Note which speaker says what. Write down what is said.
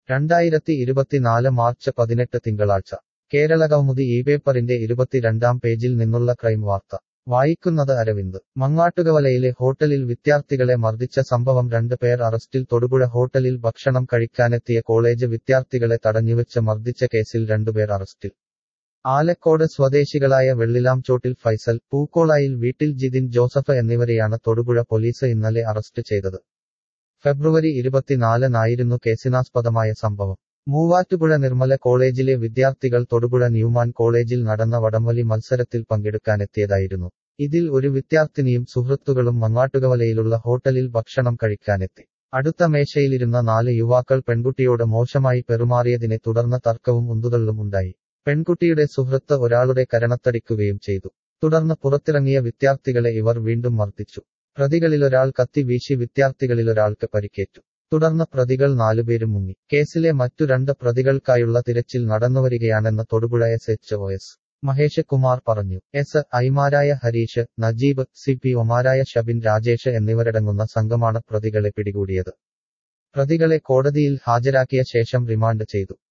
Speaker 1: രണ്ടായിരത്തി ഇരുപത്തിനാല് മാർച്ച് പതിനെട്ട് തിങ്കളാഴ്ച കേരള കൗമുദി ഈ പേപ്പറിന്റെ ഇരുപത്തിരണ്ടാം പേജിൽ നിന്നുള്ള ക്രൈം വാർത്ത വായിക്കുന്നത് അരവിന്ദ് മങ്ങാട്ടുകവലയിലെ ഹോട്ടലിൽ വിദ്യാർത്ഥികളെ മർദ്ദിച്ച സംഭവം രണ്ട് പേർ അറസ്റ്റിൽ തൊടുപുഴ ഹോട്ടലിൽ ഭക്ഷണം കഴിക്കാനെത്തിയ കോളേജ് വിദ്യാർത്ഥികളെ തടഞ്ഞുവെച്ച് മർദ്ദിച്ച കേസിൽ രണ്ടുപേർ അറസ്റ്റിൽ ആലക്കോട് സ്വദേശികളായ വെള്ളിലാംചോട്ടിൽ ഫൈസൽ പൂക്കോളായിൽ വീട്ടിൽ ജിതിൻ ജോസഫ് എന്നിവരെയാണ് തൊടുപുഴ പോലീസ് ഇന്നലെ അറസ്റ്റ് ചെയ്തത് ഫെബ്രുവരി ഇരുപത്തിനാലിനായിരുന്നു കേസിനാസ്പദമായ സംഭവം മൂവാറ്റുപുഴ നിർമ്മല കോളേജിലെ വിദ്യാർത്ഥികൾ തൊടുപുഴ ന്യൂമാൻ കോളേജിൽ നടന്ന വടംവലി മത്സരത്തിൽ പങ്കെടുക്കാനെത്തിയതായിരുന്നു ഇതിൽ ഒരു വിദ്യാർത്ഥിനിയും സുഹൃത്തുക്കളും മങ്ങാട്ടുകവലയിലുള്ള ഹോട്ടലിൽ ഭക്ഷണം കഴിക്കാനെത്തി അടുത്ത മേശയിലിരുന്ന നാല് യുവാക്കൾ പെൺകുട്ടിയോട് മോശമായി പെരുമാറിയതിനെ തുടർന്ന് തർക്കവും ഉന്തുതള്ളും ഉണ്ടായി പെൺകുട്ടിയുടെ സുഹൃത്ത് ഒരാളുടെ കരണത്തടിക്കുകയും ചെയ്തു തുടർന്ന് പുറത്തിറങ്ങിയ വിദ്യാർത്ഥികളെ ഇവർ വീണ്ടും മർദ്ദിച്ചു പ്രതികളിലൊരാൾ കത്തി വീശി വിദ്യാർത്ഥികളിലൊരാൾക്ക് പരിക്കേറ്റു തുടർന്ന് പ്രതികൾ നാലുപേരും മുങ്ങി കേസിലെ മറ്റു രണ്ട് പ്രതികൾക്കായുള്ള തിരച്ചിൽ നടന്നുവരികയാണെന്ന് Thodupuzha S H O S Mahesh Kumar പറഞ്ഞു എസ് ഐമാരായ ഹരീഷ് നജീബ് സി പി ഒമാരായ ഷബിൻ രാജേഷ് എന്നിവരടങ്ങുന്ന സംഘമാണ് പ്രതികളെ പിടികൂടിയത് പ്രതികളെ കോടതിയിൽ ഹാജരാക്കിയ ശേഷം റിമാൻഡ് ചെയ്തു